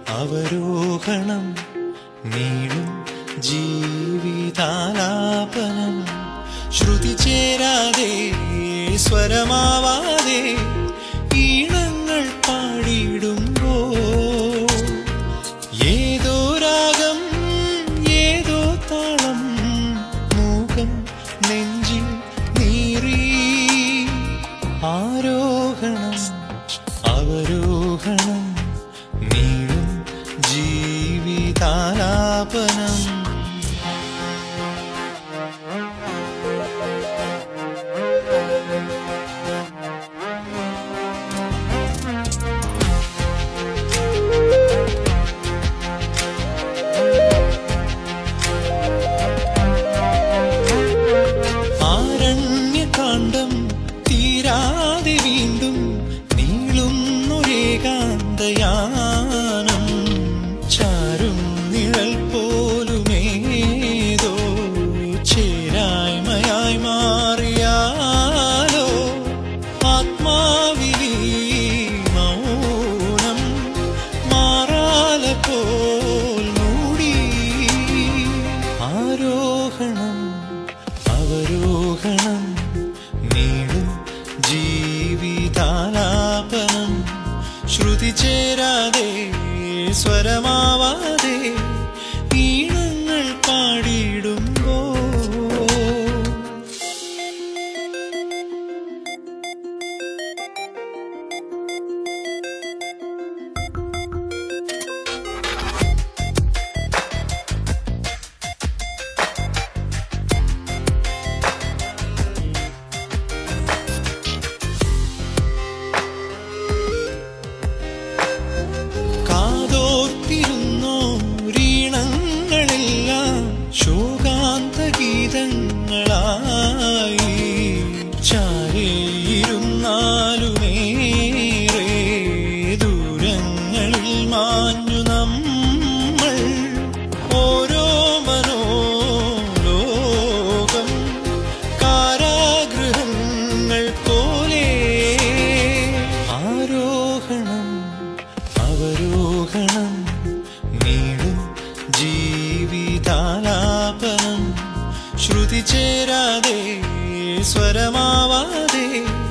അവരോഹണം നീളും ജീവിതാലാപനം ശ്രുതി ചേരാതെ സ്വരമാവാതെ ഈണങ്ങൾ പാടിയിടുമ്പോ ഏതോ രാഗം ഏതോ താളം മൂകം നെഞ്ചിൽ നീറി ആരോഹണം അവരോഹണം നീളും ജീവിതാലാപനം ആരണ്യകാന്ഡം തീരാതെ വീണ്ടും നീളുന്നൊരേകാന്തയാനം ചാരും നിഴൽ പോലുമേതോ ചേരായ്മയായി മാറിയാലോ ആത്മാവിലി മൗനം മാറാല പോൽ മൂടി ആരോഹണം അവരോഹണം നീളും ജീവിതാലാപനം ശ്രുതി ചേരാതെ സ്വരമാവാതെ ഈണങ്ങൾ പാടിയിടുമ്പോ കാതോർത്തിരുന്നോരീണങ്ങളെല്ലാം ശോകാന്ത ഗീതങ്ങളായി ചാരേയിരുന്നാലുമേറെ ദൂരങ്ങളിൽ മാഞ്ഞു നമ്മൾ ഓരോ മനോലോകം കാരാഗൃഹങ്ങൾ പോലെ ആരോഹണം അവരോഹണം നീളും ജീവിതാലാപനം ശ്രുതി ചേരാതെ സ്വരമാവാതെ